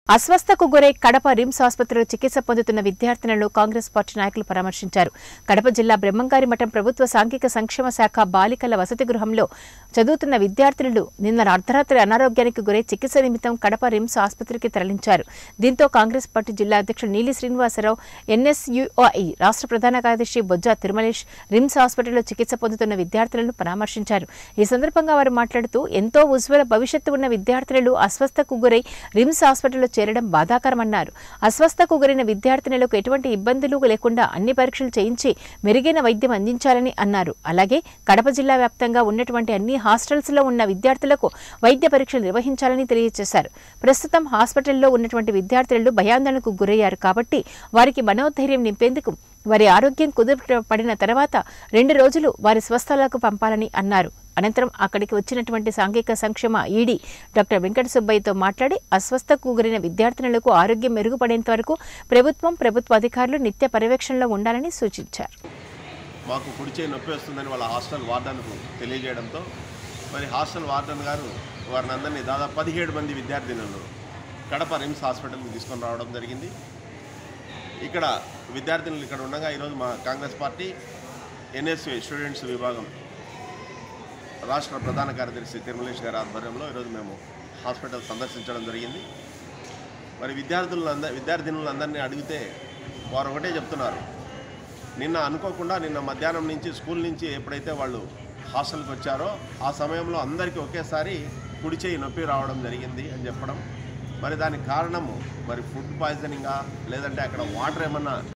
అస్వస్థకు గురై కడప రిమ్స్ ఆసుపత్రిలో చికిత్స పొందుతున్న విద్యార్థినులను కాంగ్రెస్ పార్టీ నాయకులు పరామర్శించారు కడప జిల్లా బ్రహ్మంగారి మఠం ప్రభుత్వ సాంఘిక సంక్షేమ శాఖ బాలికల వసతి గృహంలో చదువుతున్న విద్యార్థినులు నిన్న అర్ధరాత్రి అనారోగ్యానికి గురై చికిత్స నిమిత్తం కడప రిమ్స్ ఆసుపత్రికి తరలించారు దీంతో కాంగ్రెస్ పార్టీ జిల్లా అధ్యక్షుడు నీలి శ్రీనివాసరావు ఎన్ఎస్యుఐ రాష్ట్ర ప్రధాన కార్యదర్శి బొజ్జా తిరుమలేష్ రిమ్స్ హాస్పిటల్లో చికిత్స పొందుతున్న విద్యార్థులను పరామర్శించారు ఈ సందర్భంగా వారు మాట్లాడుతూ ఎంతో ఉజ్వల భవిష్యత్తు ఉన్న విద్యార్థులు అస్వస్థకు గురై రిమ్స్ హాస్పిటల్లో చేరడం బాధాకరమన్నారు అస్వస్థకు గురైన విద్యార్థినులకు ఎటువంటి ఇబ్బందులు లేకుండా అన్ని పరీక్షలు చేయించి మెరుగైన వైద్యం అందించాలని అన్నారు అలాగే కడప జిల్లా వ్యాప్తంగా ఉన్నటువంటి అన్ని హాస్టల్స్లో ఉన్న విద్యార్థులకు వైద్య పరీక్షలు నిర్వహించాలని తెలియజేశారు ప్రస్తుతం హాస్పిటల్లో ఉన్నటువంటి విద్యార్థులు భయాందోళనకు గురయ్యారు కాబట్టి వారికి మనోధైర్యం నింపేందుకు వారి ఆరోగ్యం కుదుటపడిన తర్వాత రెండు రోజులు వారి స్వస్థలాలకు పంపాలని అన్నారు అనంతరం అక్కడికి వచ్చినటువంటి సాంఘిక సంక్షేమ ఈడీ డాక్టర్ వెంకట సుబ్బయ్యతో మాట్లాడి అస్వస్థకు గురైన విద్యార్థినులకు ఆరోగ్యం మెరుగుపడేంత వరకు ప్రభుత్వం ప్రభుత్వ అధికారులు నిత్య పర్యవేక్షణలో ఉండాలని సూచించారు మాకు కుడి చేయి నొప్పి వస్తుందని వాళ్ళ హాస్టల్ వార్డన్కు తెలియజేయడంతో మరి హాస్టల్ వార్డన్ గారు వారిని అందరినీ దాదాపు పదిహేడు మంది విద్యార్థినులు కడప రిమ్స్ హాస్పిటల్కి తీసుకొని రావడం జరిగింది ఇక్కడ విద్యార్థినులు ఇక్కడ ఉండగా ఈరోజు మా కాంగ్రెస్ పార్టీ ఎన్ఎస్వి స్టూడెంట్స్ విభాగం రాష్ట్ర ప్రధాన కార్యదర్శి తిరుమలేష్ గారి ఆధ్వర్యంలో ఈరోజు మేము హాస్పిటల్ సందర్శించడం జరిగింది మరి విద్యార్థులందరి విద్యార్థినులందరినీ అడిగితే వారు ఒకటే చెప్తున్నారు నిన్న అనుకోకుండా నిన్న మధ్యాహ్నం నుంచి స్కూల్ నుంచి ఎప్పుడైతే వాళ్ళు హాస్టల్కి వచ్చారో ఆ సమయంలో అందరికీ ఒకేసారి కుడి చేయి నొప్పి రావడం జరిగింది అని చెప్పడం మరి దానికి కారణము మరి ఫుడ్ పాయిజనింగా లేదంటే అక్కడ వాటర్ ఏమన్నా